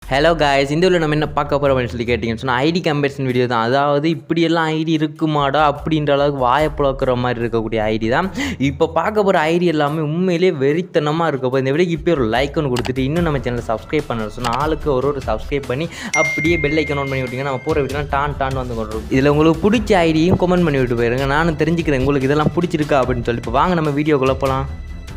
hello guys இந்த video நம்ம என்ன பார்க்க போகிறோம் அப்படின்னு சொல்லி கேட்டிங்கன்னு சொன்னால் ஐடி கம்பேரிசன் வீடியோ தான் அதாவது இப்படியெல்லாம் ஐடி இருக்குமாடா அப்படின்ற அளவுக்கு வாயை புழக்கிற மாதிரி இருக்கக்கூடிய ஐடி தான் இப்போ பார்க்க போகிற ஐடி எல்லாமே உண்மையிலேயே வெறித்தனமாக இருக்க போகுது இந்த வீடியோக்கு இப்போ ஒரு லைக் ஒன்று கொடுத்துட்டு இன்னும் நம்ம சேனலை சப்ஸ்கிரைப் பண்ண சொன்னால் ஆளுக்கு ஒரு ஒரு சப்ஸ்கிரைப் பண்ணி அப்படியே பெல் ஐக்கன் ஆன் பண்ணி விட்டிங்கன்னா நம்ம போகிற வீடியோலாம் டான் டான் வந்து கொண்டு வரும் இதில் உங்களுக்கு பிடிச்ச ஐடியும் கமெண்ட் பண்ணி விட்டு போயிருங்க நானும் தெரிஞ்சுக்கிறேன் உங்களுக்கு இதெல்லாம் பிடிச்சிருக்கா அப்படின்னு சொல்லி இப்போ வாங்க நம்ம வீடியோக்குள்ளே போகலாம்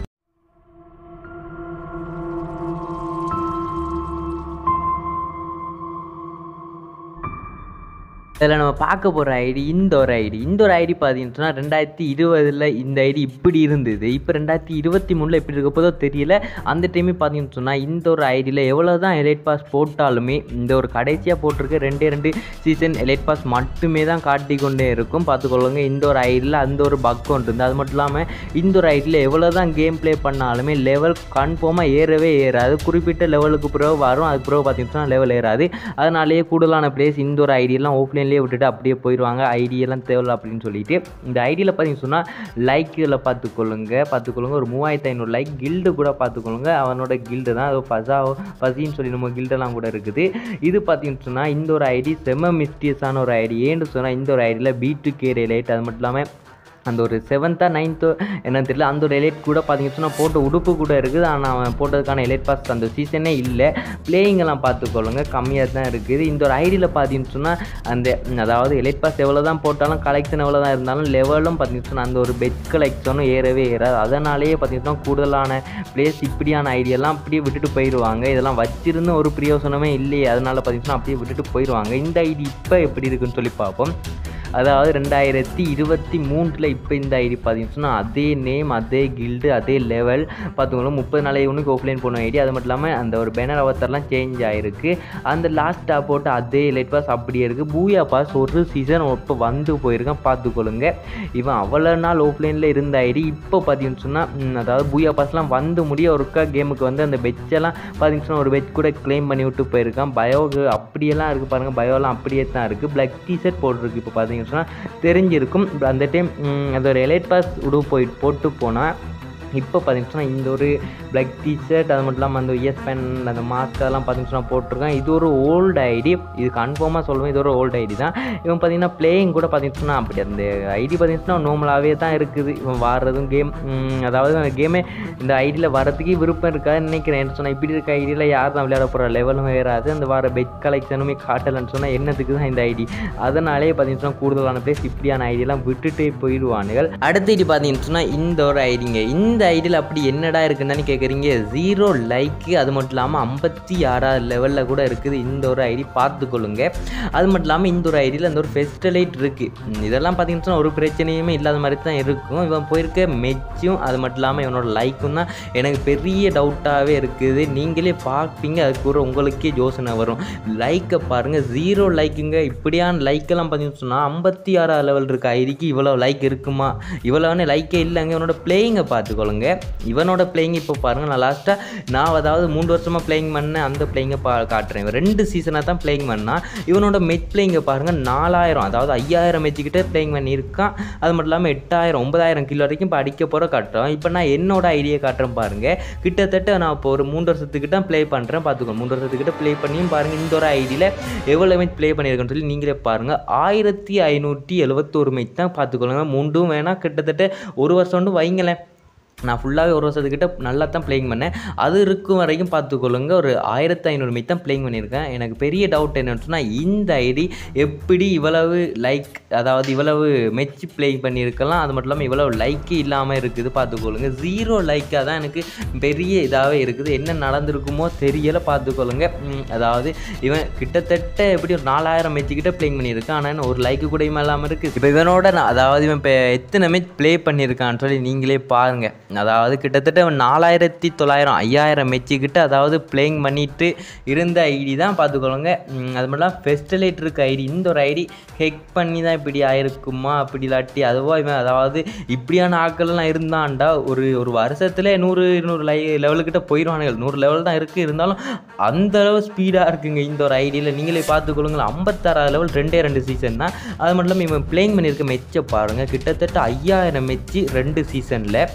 இதில் நம்ம பார்க்க போகிற ஐடி இந்த ஒரு ஐடி இந்த ஒரு ஐடி பார்த்தீங்கன்னா ரெண்டாயிரத்தி இருபதில் இந்த ஐடி இப்படி இருந்தது இப்போ ரெண்டாயிரத்தி இருபத்தி மூணில் எப்படி இருக்க போதோ தெரியல அந்த டைமே பார்த்தீங்கன்னு சொன்னால் இந்த ஒரு ஐடியில் எவ்வளோ தான் எலைட் பாஸ் போட்டாலுமே இந்த ஒரு கடைசியாக போட்டிருக்க ரெண்டே ரெண்டு சீசன் எலைட் பாஸ் மட்டுமே தான் காட்டி கொண்டே இருக்கும் பார்த்துக்கொள்ளுங்க இந்த ஒரு ஐடியில் அந்த ஒரு பக் ஒன்று இருந்து அது மட்டும் இல்லாமல் இந்த ஒரு ஐடியில் எவ்வளோ தான் கேம் ப்ளே பண்ணாலுமே லெவல் கன்ஃபார்மாக ஏறவே ஏறாது குறிப்பிட்ட லெவலுக்கு பிறகு வரும் அதுக்கு பிறகு பார்த்தீங்கன்னா லெவல் ஏறாது அதனாலேயே கூடுதலான பிளேஸ் இந்த ஒரு ஐடியெல்லாம் ஓப்பனில் ஆன்லைன்லேயே விட்டுட்டு அப்படியே போயிடுவாங்க ஐடியெல்லாம் தேவையில்ல அப்படின்னு சொல்லிட்டு இந்த ஐடியில் பார்த்தீங்கன்னு சொன்னால் லைக்கில் பார்த்துக்கொள்ளுங்க பார்த்துக்கொள்ளுங்க ஒரு மூவாயிரத்து ஐநூறு லைக் கில்டு கூட பார்த்துக்கொள்ளுங்க அவனோட கில்டு தான் அது ஃபசா ஃபசின்னு சொல்லி நம்ம கில்டெல்லாம் கூட இருக்குது இது பார்த்தீங்கன்னு சொன்னால் இந்த ஒரு ஐடி செம்ம மிஸ்டியஸான ஒரு ஐடி ஏன்னு சொன்னால் இந்த ஒரு ஐடியில் பி டு கே லைட் அது மட்டும் இல்லாமல் அந்த ஒரு செவன்த்தா நைன்த்தோ என்னன்னு தெரியல அந்த ஒரு எலைட் கூட பார்த்தீங்கன்னு சொன்னால் போட்ட உடுப்பு கூட இருக்குது ஆனால் அவன் போட்டதுக்கான எலைட் பாஸ் அந்த சீசனே இல்லை பிளேயிங் எல்லாம் பார்த்துக்கொள்ளுங்க கம்மியாக தான் இருக்குது இந்த ஒரு ஐடியில் பார்த்தீங்கன்னு சொன்னால் அந்த அதாவது எலைட் பாஸ் எவ்வளோ தான் போட்டாலும் கலெக்ஷன் எவ்வளோ தான் இருந்தாலும் லெவலும் பார்த்தீங்கன்னு சொன்னால் அந்த ஒரு பெட் கலெக்ஷனும் ஏறவே ஏறாது அதனாலேயே பார்த்தீங்கன்னா கூடுதலான பிளேஸ் இப்படியான ஐடியெல்லாம் அப்படியே விட்டுட்டு போயிடுவாங்க இதெல்லாம் வச்சிருந்து ஒரு பிரயோசனமே இல்லையே அதனால் பார்த்தீங்கன்னா அப்படியே விட்டுட்டு போயிடுவாங்க இந்த ஐடி இப்போ எப்படி இருக்குன்னு சொல்லி பார்ப்போம் அதாவது ரெண்டாயிரத்தி இருபத்தி மூணில் இப்போ இந்த ஐடி பார்த்தீங்கன்னு சொன்னால் அதே நேம் அதே கில்டு அதே லெவல் பார்த்துக்கோங்க முப்பது நாளை ஒன்றுக்கு ஆஃப்லைன் போன ஐடி அது மட்டும் இல்லாமல் அந்த ஒரு பேனர் அவத்தர்லாம் சேஞ்ச் ஆகிருக்கு அந்த லாஸ்ட்டாக போட்டு அதே லைட் பாஸ் அப்படியே இருக்குது பூயா பாஸ் ஒரு சீசன் இப்போ வந்து போயிருக்கான் பார்த்துக்கொள்ளுங்க இவன் அவ்வளோ நாள் ஆஃப்லைனில் இருந்த ஐடி இப்போ பார்த்தீங்கன்னு சொன்னால் அதாவது பூயா பாஸ்லாம் வந்து முடிய ஒருக்கா கேமுக்கு வந்து அந்த பெச்செல்லாம் பார்த்தீங்கன்னு சொன்னால் ஒரு பெச் கூட க்ளைம் பண்ணி விட்டு போயிருக்கான் பயோக்கு அப்படியெல்லாம் இருக்குது பாருங்கள் பயோலாம் அப்படியே தான் இருக்குது பிளாக் டிஷர்ட் போட்டிருக்கு இப்போ பார்த்தீங்கன்னா சொன்னால் தெரிஞ்சிருக்கும் அந்த டைம் அது ஒரு எலைட் பாஸ் உடு போய் போட்டு போனால் இப்போ பார்த்தீங்கன்னா இந்த ஒரு பிளாக் டிஷர்ட் அது மட்டும் இல்லாமல் அந்த இயர்ஸ் பேன் அந்த மாஸ்க் அதெல்லாம் பார்த்தீங்கன்னா போட்டிருக்கான் இது ஒரு ஓல்டு ஐடி இது கன்ஃபார்மாக சொல்லுவேன் இது ஒரு ஓல்டு ஐடி தான் இவன் பார்த்தீங்கன்னா பிளேயிங் கூட பார்த்தீங்கன்னா அப்படி அந்த ஐடி பார்த்தீங்கன்னா நார்மலாகவே தான் இருக்குது இவன் வாடுறதும் கேம் அதாவது அந்த கேமே இந்த ஐடியில் வரதுக்கே விருப்பம் இருக்காதுன்னு நினைக்கிறேன் என்ன சொன்னால் இப்படி இருக்க ஐடியில் யார் தான் விளையாட போகிற லெவலும் வேறாது அந்த வர பெட் கலெக்ஷனுமே காட்டலைன்னு சொன்னால் என்னத்துக்கு தான் இந்த ஐடி அதனாலே பார்த்தீங்கன்னா கூடுதலான பிளேஸ் இப்படியான ஐடியெல்லாம் விட்டுட்டே போயிடுவானுகள் அடுத்த ஐடி பார்த்தீங்கன்னு சொன்னால் இந்த ஒரு ஐடிங்க இந்த இந்த ஐடியில் அப்படி என்னடா இருக்குன்னு கேட்குறீங்க ஜீரோ லைக்கு அது மட்டும் இல்லாமல் ஐம்பத்தி ஆறாவது லெவலில் கூட இருக்குது இந்த ஒரு ஐடி பார்த்துக்கொள்ளுங்க அது மட்டும் இல்லாமல் இந்த ஒரு ஐடியில் அந்த ஒரு ஃபெஸ்டலைட் இருக்குது இதெல்லாம் பார்த்தீங்கன்னா ஒரு பிரச்சனையுமே இல்லாத மாதிரி தான் இருக்கும் இவன் போயிருக்க மெச்சும் அது மட்டும் இல்லாமல் இவனோட லைக்கும் தான் எனக்கு பெரிய டவுட்டாகவே இருக்குது நீங்களே பார்ப்பீங்க அதுக்கு ஒரு உங்களுக்கே யோசனை வரும் லைக்கை பாருங்கள் ஜீரோ லைக்குங்க இப்படியான லைக்கெல்லாம் பார்த்தீங்கன்னு சொன்னால் ஐம்பத்தி ஆறாவது லெவல் இருக்க ஐடிக்கு இவ்வளோ லைக் இருக்குமா இவ்வளோன்னு லைக்கே இல்லைங்க இவனோட பிளேயிங்கை பார்த்துக்கொள்ளுங்க இவனோட பிளேயிங் இப்போ பாருங்கள் நான் லாஸ்ட்டாக நான் அதாவது மூன்று வருஷமாக பிளேயிங் பண்ணேன் அந்த பிளேயிங்கை பா காட்டுறேன் இவன் ரெண்டு சீசனாக தான் பிளேயிங் பண்ணால் இவனோட மெச் பிளேயிங்கை பாருங்கள் நாலாயிரம் அதாவது ஐயாயிரம் மெச்சுக்கிட்டே பிளேயிங் பண்ணியிருக்கான் அது மட்டும் இல்லாமல் எட்டாயிரம் ஒன்பதாயிரம் கிலோ வரைக்கும் இப்போ அடிக்க போகிற காட்டுறோம் இப்போ நான் என்னோட ஐடியை காட்டுறேன் பாருங்கள் கிட்டத்தட்ட நான் இப்போ ஒரு மூன்று வருஷத்துக்கிட்ட ப்ளே பண்ணுறேன் பார்த்துக்கோ மூன்று வருஷத்துக்கிட்ட ப்ளே பண்ணியும் பாருங்கள் இந்த ஒரு ஐடியில் எவ்வளோ மேட்ச் ப்ளே பண்ணியிருக்கேன்னு சொல்லி நீங்களே பாருங்கள் ஆயிரத்தி ஐநூற்றி எழுபத்தோரு மேட்ச் தான் பார்த்துக்கொள்ளுங்க மூண்டும் வேணால் கிட்டத்தட்ட ஒரு வருஷம் வைங்களேன் நான் ஃபுல்லாகவே ஒரு வருஷத்துக்கிட்ட நல்லா தான் பிளேயிங் பண்ணேன் அது இருக்கும் வரைக்கும் பார்த்துக்கொள்ளுங்க ஒரு ஆயிரத்தி ஐநூறு மீட் தான் பிளேயிங் பண்ணியிருக்கேன் எனக்கு பெரிய டவுட் என்னன்னு சொன்னால் இந்த ஐடி எப்படி இவ்வளவு லைக் அதாவது இவ்வளவு மெச்சு பிளேயிங் பண்ணியிருக்கலாம் அது மட்டும் இல்லாமல் இவ்வளவு லைக்கே இல்லாமல் இருக்குது பார்த்துக்கொள்ளுங்க ஜீரோ லைக்காக தான் எனக்கு பெரிய இதாகவே இருக்குது என்ன நடந்திருக்குமோ தெரியலை பார்த்துக்கொள்ளுங்க அதாவது இவன் கிட்டத்தட்ட எப்படி ஒரு நாலாயிரம் மெச்சுக்கிட்ட பிளேயிங் பண்ணியிருக்கான் ஆனால் ஒரு லைக்கு கூட இல்லாமல் இருக்குது இப்போ இவனோட நான் அதாவது இவன் இப்போ எத்தனை மேட்ச் ப்ளே பண்ணியிருக்கான்னு சொல்லி நீங்களே பாருங்கள் அதாவது கிட்டத்தட்ட நாலாயிரத்தி தொள்ளாயிரம் ஐயாயிரம் மெச்சுக்கிட்ட அதாவது பிளேயிங் பண்ணிட்டு இருந்த ஐடி தான் பார்த்துக்கொள்ளுங்க அது மட்டும் ஃபெஸ்டலேட் இருக்க ஐடி இந்த ஒரு ஐடி ஹெக் பண்ணி தான் இப்படி ஆயிருக்குமா அப்படி இல்லாட்டி அதுவோ இவன் அதாவது இப்படியான ஆட்கள்லாம் இருந்தான்டா ஒரு ஒரு வருஷத்துல நூறு இருநூறு லை லெவலுக்கிட்ட போயிடுவானுங்கள் நூறு லெவல் தான் இருக்குது இருந்தாலும் அந்த அளவு ஸ்பீடாக இருக்குங்க இந்த ஒரு ஐடியில் நீங்களே பார்த்துக்கொள்ளுங்களேன் ஐம்பத்தாறாவது லெவல் ரெண்டே ரெண்டு சீசன் தான் அது மட்டும் இல்லாமல் இவன் பிளேயிங் பண்ணியிருக்க மெச்சை பாருங்கள் கிட்டத்தட்ட ஐயாயிரம் மெச்சு ரெண்டு சீசனில் அது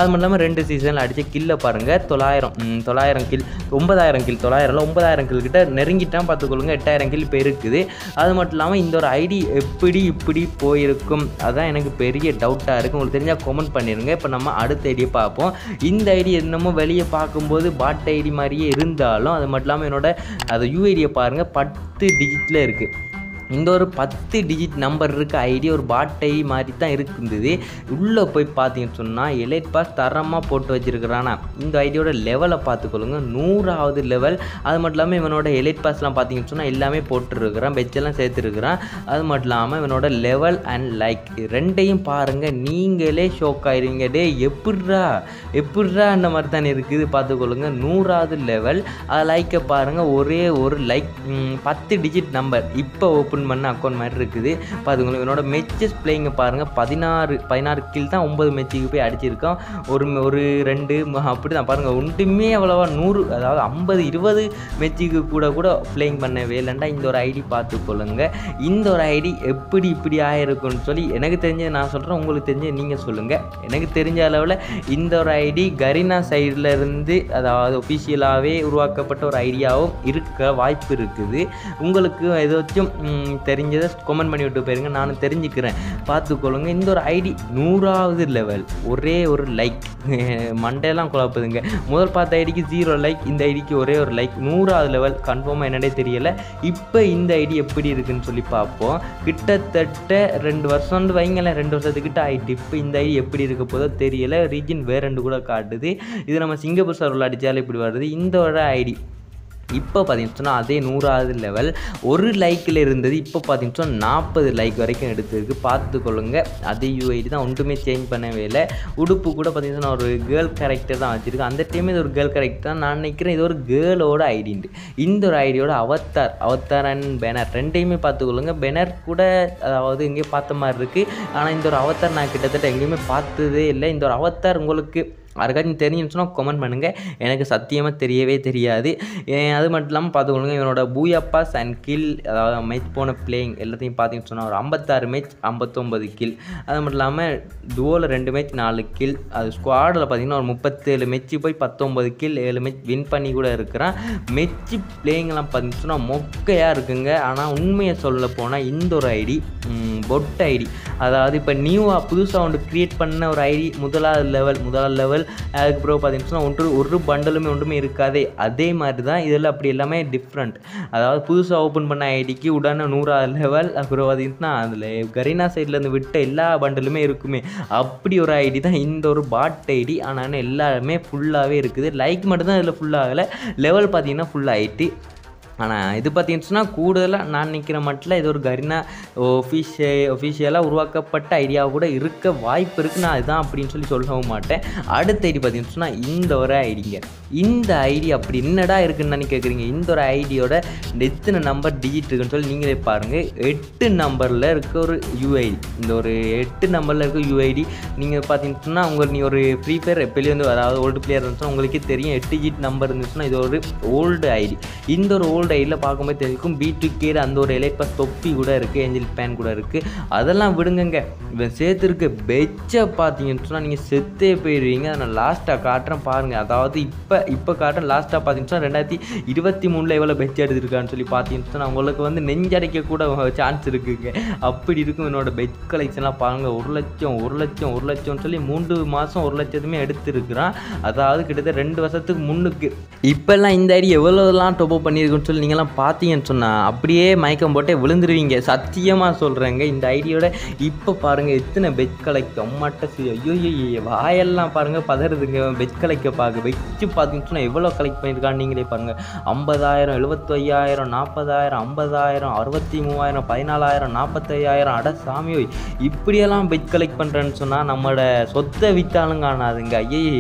மட்டும் இல்லாமல் ரெண்டு சீசனில் அடித்த கில்லை பாருங்கள் தொள்ளாயிரம் ம், தொள்ளாயிரம் கில் ஒன்பதாயிரம் கில் தொள்ளாயிரம் ஒன்பதாயிரம் கில் கிட்ட நெருங்கிட்டான் பார்த்துக்கொள்ளுங்க எட்டாயிரம் கில் இப்போ இருக்குது அது மட்டும் இல்லாமல் இந்த ஒரு ஐடி எப்படி இப்படி போயிருக்கும் அதான் எனக்கு பெரிய டவுட்டாக இருக்குது உங்களுக்கு தெரிஞ்சால் கமெண்ட் பண்ணிடுங்க இப்போ நம்ம அடுத்த ஐடியை பார்ப்போம் இந்த ஐடி என்னமோ வெளியே பார்க்கும்போது பாட் ஐடி மாதிரியே இருந்தாலும் அது மட்டும் இல்லாமல் என்னோட அது யூஐடியை பாருங்கள் பத்து டிஜிட்டில் இருக்குது இந்த ஒரு பத்து டிஜிட் நம்பர் இருக்க ஐடி ஒரு பாட் ஐடி மாதிரி தான் இருந்தது உள்ளே போய் பார்த்தீங்கன்னு சொன்னால் எலைட் பாஸ் தரமாக போட்டு வச்சிருக்கிறானா இந்த ஐடியோட லெவலை பார்த்துக்கொள்ளுங்க நூறாவது லெவல் அது மட்டும் இல்லாமல் இவனோட எலைட் பாஸ்லாம் பார்த்தீங்கன்னு சொன்னால் எல்லாமே போட்டுருக்கிறான் பெச்செல்லாம் சேர்த்துருக்கிறான் அது மட்டும் இல்லாமல் இவனோட லெவல் அண்ட் லைக் ரெண்டையும் பாருங்கள் நீங்களே ஷோக் ஆயிருவீங்க டே எப்பட்றா எப்பட்றா அந்த மாதிரி தானே இருக்குது பார்த்துக்கொள்ளுங்க நூறாவது லெவல் அது லைக்கை பாருங்கள் ஒரே ஒரு லைக் பத்து டிஜிட் நம்பர் இப்போ ஓப்பன் பண்ண அக்கௌண்ட் மாதிரி இருக்குது பார்த்துக்கோங்க என்னோட மெச்சஸ் பிளேயிங்க பாருங்கள் பதினாறு பதினாறு கில் தான் ஒன்பது மெச்சுக்கு போய் அடிச்சிருக்கோம் ஒரு ஒரு ரெண்டு ம- அப்படி தான் பாருங்கள் ஒன்றுமே அவ்வளோவா நூறு அதாவது ஐம்பது இருபது மெச்சுக்கு கூட கூட பிளேயிங் பண்ணவே இல்லைண்டா இந்த ஒரு ஐடி பார்த்துக்கொள்ளுங்க இந்த ஒரு ஐடி எப்படி இப்படி ஆயிருக்குன்னு சொல்லி எனக்கு தெரிஞ்சது நான் சொல்கிறேன் உங்களுக்கு தெரிஞ்சது நீங்கள் சொல்லுங்கள் எனக்கு தெரிஞ்ச அளவில் இந்த ஒரு ஐடி கரீனா சைடில் இருந்து அதாவது ஒஃபிஷியலாகவே உருவாக்கப்பட்ட ஒரு ஐடியாவும் இருக்க வாய்ப்பு இருக்குது உங்களுக்கு ஏதாச்சும் ம், தெரிஞ்சதை கமெண்ட் பண்ணி விட்டு போயிருங்க நானும் தெரிஞ்சுக்கிறேன் பார்த்துக்கொள்ளுங்க இந்த ஒரு ஐடி நூறாவது லெவல் ஒரே ஒரு லைக் மண்டையெல்லாம் குழப்புதுங்க முதல் பார்த்த ஐடிக்கு ஜீரோ லைக் இந்த ஐடிக்கு ஒரே ஒரு லைக் நூறாவது லெவல் கன்ஃபார்மாக என்னடே தெரியல இப்போ இந்த ஐடி எப்படி இருக்குன்னு சொல்லி பார்ப்போம் கிட்டத்தட்ட ரெண்டு வருஷம் வைங்களேன் ரெண்டு வருஷத்துக்கிட்ட ஆயிட்டு இப்போ இந்த ஐடி எப்படி இருக்க போதோ தெரியல ரீஜன் வேற ரெண்டு கூட காட்டுது இது நம்ம சிங்கப்பூர் சர்வில் அடித்தாலும் இப்படி வருது இந்த ஒரு ஐடி இப்போ பார்த்தீங்கன்னு சொன்னால் அதே நூறாவது லெவல் ஒரு லைக்கில் இருந்தது இப்போ பார்த்தீங்கன்னு சொன்னால் நாற்பது லைக் வரைக்கும் எடுத்திருக்கு பார்த்துக்கொள்ளுங்க அதே யூஐடி தான் ஒன்றுமே சேஞ்ச் பண்ணவே இல்லை உடுப்பு கூட பார்த்தீங்கன்னா நான் ஒரு கேர்ள் கேரக்டர் தான் வச்சுருக்கேன் அந்த டைம் இது ஒரு கேர்ள் கேரக்டர் தான் நான் நினைக்கிறேன் இது ஒரு கேர்ளோட ஐடின்ட்டு இந்த ஒரு ஐடியோட அவத்தார் அவத்தார் அண்ட் பேனர் ரெண்டையுமே பார்த்துக்கொள்ளுங்க பேனர் கூட அதாவது எங்கேயோ பார்த்த மாதிரி இருக்குது ஆனால் இந்த ஒரு அவத்தார் நான் கிட்டத்தட்ட எங்கேயுமே பார்த்ததே இல்லை இந்த ஒரு அவத்தார் உங்களுக்கு யாருக்காச்சும் தெரிஞ்சுன்னு சொன்னால் கமெண்ட் பண்ணுங்கள் எனக்கு சத்தியமாக தெரியவே தெரியாது ஏன் அது மட்டும் இல்லாமல் பார்த்துக்கொள்ளுங்க இவனோட பூயப்பாஸ் அண்ட் கில் அதாவது மேட்ச் போன பிளேயிங் எல்லாத்தையும் பார்த்தீங்கன்னு சொன்னால் ஒரு ஐம்பத்தாறு மேட்ச் ஐம்பத்தொம்பது கில் அது மட்டும் இல்லாமல் டுவோவில் ரெண்டு மேட்ச் நாலு கில் அது ஸ்குவாடில் பார்த்தீங்கன்னா ஒரு முப்பத்தேழு மெச்சு போய் பத்தொம்பது கில் ஏழு மேட்ச் வின் பண்ணி கூட இருக்கிறான் மெச்சு பிளேயிங்லாம் பார்த்தீங்கன்னு சொன்னால் மொக்கையாக இருக்குங்க ஆனால் உண்மையை சொல்ல போனால் இந்த ஒரு ஐடி பொட் ஐடி அதாவது இப்போ நியூவாக புதுசாக ஒன்று க்ரியேட் பண்ண ஒரு ஐடி முதலாவது லெவல் முதலாவது லெவல் அதுக்கப்புறம் பார்த்தீங்கன்னா சொன்னா ஒன்று ஒரு பண்டலுமே ஒன்றுமே இருக்காதே அதே மாதிரி தான் இதில் அப்படி எல்லாமே டிஃப்ரெண்ட் அதாவது புதுசாக ஓப்பன் பண்ண ஐடிக்கு உடனே நூறாவது லெவல் அப்புறம் பார்த்தீங்கன்னா அதில் கரீனா சைட்லேருந்து விட்ட எல்லா பண்டலுமே இருக்குமே அப்படி ஒரு ஐடி தான் இந்த ஒரு பாட் ஐடி ஆனால் எல்லாருமே ஃபுல்லாகவே இருக்குது லைக் மட்டும்தான் இதில் ஃபுல்லாகலை லெவல் பார்த்தீங்கன்னா ஃபுல் ஆகிட்டு ஆனால் இது பார்த்தீங்கன்னு சொன்னால் கூடுதலாக நான் நிற்கிற மட்டில் இது ஒரு கரினா ஒஃபிஷிய ஒஃபிஷியலாக உருவாக்கப்பட்ட ஐடியா கூட இருக்க வாய்ப்பு இருக்குது நான் இதுதான் அப்படின்னு சொல்லி சொல்லவும் மாட்டேன் அடுத்த ஐடி பார்த்தீங்கன்னு சொன்னால் இந்த ஒரு ஐடிங்க இந்த ஐடி அப்படி என்னடா இருக்குன்னு தானே கேட்குறீங்க இந்த ஒரு ஐடியோட எத்தனை நம்பர் டிஜிட் இருக்குன்னு சொல்லி நீங்களே பாருங்கள் எட்டு நம்பரில் இருக்க ஒரு யூஐடி இந்த ஒரு எட்டு நம்பரில் இருக்க யூஐடி நீங்கள் பார்த்தீங்கன்னு சொன்னால் உங்களுக்கு நீ ஒரு ஃப்ரீ ஃபயர் எப்போலேயே வந்து அதாவது ஓல்டு பிளேயர் இருந்துச்சுன்னா உங்களுக்கே தெரியும் எட்டு டிஜிட் நம்பர் இருந்துச்சுன்னா இது ஒரு ஓல்டு ஐடி இந்த ஒரு ஓல்டு ஐடியில் பார்க்கும்போது தெரியும் பி டு கேர் அந்த ஒரு எலைட் பாஸ் தொப்பி கூட இருக்குது ஏஞ்சல் பேன் கூட இருக்குது அதெல்லாம் விடுங்கங்க இவன் சேர்த்துருக்க பெச்சை பார்த்தீங்கன்னு சொன்னால் நீங்கள் செத்தே போயிடுவீங்க அதை நான் லாஸ்ட்டாக காட்டுறேன் பாருங்கள் அதாவது இப்போ இப்போ காட்டுறேன் லாஸ்ட்டாக பார்த்தீங்கன்னு சொன்னால் ரெண்டாயிரத்தி இருபத்தி மூணில் எவ்வளோ பெச் எடுத்திருக்கான்னு சொல்லி பார்த்தீங்கன்னு சொன்னால் உங்களுக்கு வந்து நெஞ்சடைக்க கூட சான்ஸ் இருக்குங்க அப்படி இருக்கும் என்னோட பெச் கலெக்ஷன்லாம் பாருங்கள் ஒரு லட்சம் ஒரு லட்சம் ஒரு லட்சம்னு சொல்லி மூன்று மாதம் ஒரு லட்சத்துமே எடுத்திருக்கிறான் அதாவது கிட்டத்தட்ட ரெண்டு வருஷத்துக்கு முன்னுக்கு இப்போல்லாம் இந்த ஐடி எவ்வளோலாம் டொப் பண்ணியிருக்குன்னு சொல்லி நீங்களாம் பார்த்தீங்கன்னு சொன்னால் அப்படியே மயக்கம் போட்டே விழுந்துருவீங்க சத்தியமாக சொல்கிறேங்க இந்த ஐடியோட இப்போ பாருங்கள் எத்தனை பெச் கலெக்ட் அம்மாட்ட சி- ஐயோ ஐயோ வாயெல்லாம் பாருங்கள் பதறுதுங்க பெச் கலெக்ட பார்க்க வச்சு பார்த்தீங்கன்னு சொன்னால் எவ்வளோ கலெக்ட் பண்ணியிருக்கான்னு நீங்களே பாருங்கள் ஐம்பதாயிரம் எழுபத்தையாயிரம் நாற்பதாயிரம் ஐம்பதாயிரம் அறுபத்தி மூவாயிரம் பதினாலாயிரம் நாற்பத்தையாயிரம் அட சாமியோய் இப்படியெல்லாம் பெச் கலெக்ட் பண்ணுறேன்னு சொன்னால் நம்மளோட சொத்தை விற்றாலும் காணாதுங்க ஐயே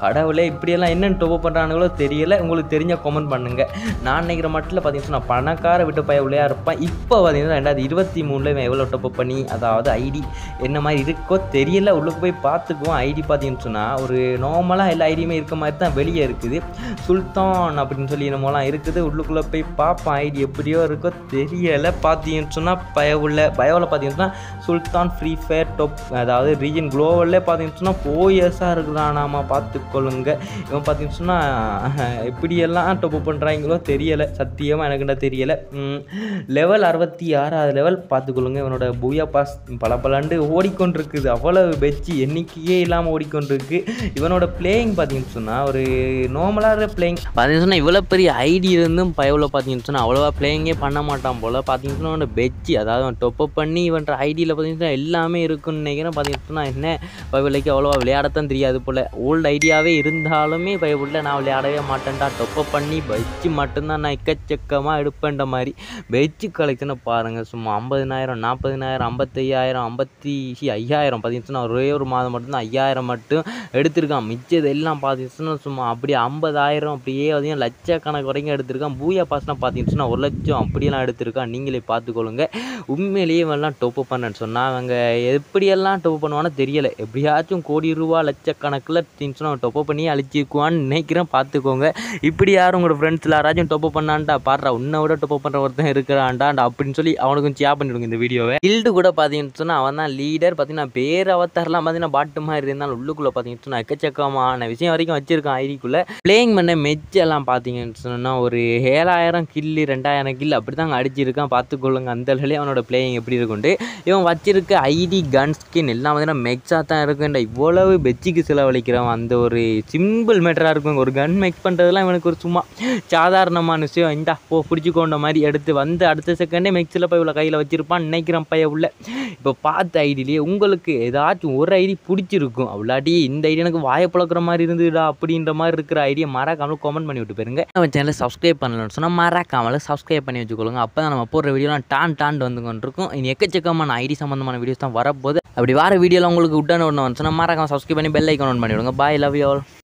கடவுளே இப்படியெல்லாம் என்னென்னு டொப் பண்ணுறானுங்களோ தெரியல உங்களுக்கு தெரிஞ்ச கமெண்ட் பண்ணுங்கள் நான் நினைக்கிற மட்டில் பார்த்தீங்கன்னா நான் பணக்கார விட்டு பைய உள்ளே இருப்பேன் இப்போ பார்த்தீங்கன்னா ரெண்டாயிரத்தி இருபத்தி மூணில் இவன் எவ்வளோ டொப் பண்ணி அதாவது ஐடி என்ன மாதிரி இருக்கோ தெரியல உள்ளுக்கு போய் பார்த்துக்குவோம் ஐடி பார்த்தீங்கன்னு சொன்னால் ஒரு நார்மலாக எல்லா ஐடியுமே இருக்க மாதிரி தான் வெளியே இருக்குது சுல்தான் அப்படின்னு சொல்லி என்னமோலாம் இருக்குது உள்ளுக்குள்ளே போய் பார்ப்போம் ஐடி எப்படியோ இருக்கோ தெரியலை பார்த்தீங்கன்னு சொன்னால் பயவுள்ள பயோவில் பார்த்தீங்கன்னா சுல்தான் ஃப்ரீ ஃபயர் டொப் அதாவது ரீஜன் குளோவல்லே பார்த்தீங்கன்னு சொன்னால் ஃபோர் இயர்ஸாக இருக்குதானாமா பார்த்துக்கொள்ளுங்க இவன் பார்த்தீங்கன்னு சொன்னால் எப்படியெல்லாம் டொப் பண்ணுறாங்களோ தெரியலை சத்தியமாக எனக்குண்டா தெரியலை லெவல் அறுபத்தி ஆறாவது லெவல் பார்த்துக்கொள்ளுங்க இவனோட பூயா பாஸ் பல பலாண்டு ஓடிக்கொண்டிருக்குது அவ்வளவு பெச்சு எண்ணிக்கையே இல்லாமல் ஓடிக்கொண்டிருக்கு இவனோட பிளேயிங் பார்த்தீங்கன்னு சொன்னால் ஒரு நார்மலாக பிளேயிங் பார்த்தீங்கன்னு சொன்னால் இவ்வளோ பெரிய ஐடி இருந்தும் பயவில் பார்த்தீங்கன்னு சொன்னால் அவ்வளோவா பிளேயிங்கே பண்ண மாட்டான் போல் பார்த்தீங்கன்னு சொன்னால் அவனோட பெச்சு அதாவது அவன் டொப்பப் பண்ணி இவன்ற ஐடியில் பார்த்தீங்கன்னா எல்லாமே இருக்குன்னு நினைக்கிறேன் பார்த்தீங்கன்னு சொன்னால் என்ன பயவிலைக்கு அவ்வளோவா விளையாடத்தான் தெரியாது போல் ஓல்டு ஐடியாவே இருந்தாலுமே பயவுள்ள நான் விளையாடவே மாட்டேன்டா டொப்பப் பண்ணி பெச்சு மட்டும்தான் நான் எக்கச்சக்கமாக எடுப்பேன்ற மாதிரி பெச்சு கலெக்ஷனை பாருங்கள் சும்மா ஐம்பதினாயிரம் நாற்பதினாயிரம் ஐம்பத்தையாயிரம் ஐம்பத்தி சி, ஐயாயிரம் பார்த்தீங்கன்னா ஒரே ஒரு மாதம் மட்டும்தான் ஐயாயிரம் மட்டும் எடுத்திருக்கான் மிச்சது எல்லாம் பார்த்தீங்கன்னா சும்மா அப்படியே ஐம்பதாயிரம் அப்படியே பார்த்தீங்கன்னா லட்சக்கணக்கு வரைக்கும் எடுத்திருக்கான் பூயா பாஸ்னா பார்த்தீங்கன்னா ஒரு லட்சம் அப்படியெல்லாம் எடுத்திருக்கான் நீங்களே பார்த்துக்கொள்ளுங்க உண்மையிலேயே இவெல்லாம் டொப்பு பண்ணேன்னு சொன்னால் அவங்க எப்படியெல்லாம் டொப்பு பண்ணுவானோ தெரியலை எப்படியாச்சும் கோடி ரூபா லட்சக்கணக்கில் திங்ஸ்னா டொப்பு பண்ணி அழிச்சிக்குவான்னு நினைக்கிறேன் பார்த்துக்கோங்க இப்படி யாரும் உங்களோட ஃப்ரெண்ட்ஸில் யாராச்சும் டொப்பு பண்ணான்டா பாடுறா உன்னை விட டொப்பு பண்ணுற ஒருத்தன் இருக்கிறான்டா அப்படின்னு சொல்லி அவனுக்கும் ஷேர் பண்ணிவிடுங்க இந்த வீடியோவை கில்டு கூட பார்த்தீங்கன்னு சொன்னால் அவன் தான் லீடர் பார்த்தீங்கன்னா பேர் அவத்தாரெலாம் பார்த்தீங்கன்னா பாட்டு மாதிரி இருந்தாலும் உள்ளுக்குள்ளே பார்த்தீங்கன்னு சொன்னால் எக்கச்சக்கமான விஷயம் வரைக்கும் வச்சிருக்கான் ஐடிக்குள்ளே பிளேயிங் பண்ண மெச் எல்லாம் பார்த்தீங்கன்னு சொன்னால் ஒரு ஏழாயிரம் கில்லு ரெண்டாயிரம் கில் அப்படி தாங்க அடிச்சிருக்கான் பார்த்துக்கொள்ளுங்க அந்த அளவுலேயே அவனோட பிளேயிங் எப்படி இருக்குண்டு இவன் வச்சிருக்க ஐடி கன் ஸ்கின் எல்லாம் பார்த்தீங்கன்னா மெக்ஸாக தான் இருக்குன்ற இவ்வளவு பெச்சுக்கு செலவழிக்கிறவன் அந்த ஒரு சிம்பிள் மேட்டராக இருக்கும் ஒரு கன் மேக் பண்ணுறதுலாம் இவனுக்கு ஒரு சும்மா சாதாரணமான விஷயம் இந்தா போ பிடிச்சிக்கோண்ட மாதிரி எடுத்து வந்து அடுத்த செகண்டே மெக்ஸில் போய் இவ்வளோ கையில் வச்சிருப்பான் நினைக்கிறேன் பைய உள்ள இப்போ பார்த்த ஐடியிலேயே உங்களுக்கு ஏதாச்சும் ஒரு ஐடி பிடிச்சிருக்கும் அவ்வளாட்டி இந்த ஐடி எனக்கு வாயை பழக்கிற மாதிரி இருந்துடா அப்படின்ற மாதிரி இருக்கிற ஐடியா மறக்காமல் கமெண்ட் பண்ணி விட்டு போயிருங்க நம்ம சேனலை சப்ஸ்கிரைப் பண்ணலன்னு சொன்னால் மறக்காமல் சப்ஸ்கிரைப் பண்ணி வச்சுக்கொள்ளுங்க அப்போ தான் நம்ம போடுற வீடியோலாம் டான் டான் வந்து கொண்டிருக்கும் இனி எக்கச்சக்கமான ஐடி சம்மந்தமான வீடியோஸ் தான் வரப்போகுது அப்படி வர வீடியோலாம் உங்களுக்கு உடனே ஒன்று வந்து சொன்னால் மறக்காம சப்ஸ்கிரைப் பண்ணி பெல் ஐக்கான் ஆன் பண்ணி விடுங்க பாய் லவ் யூ ஆல்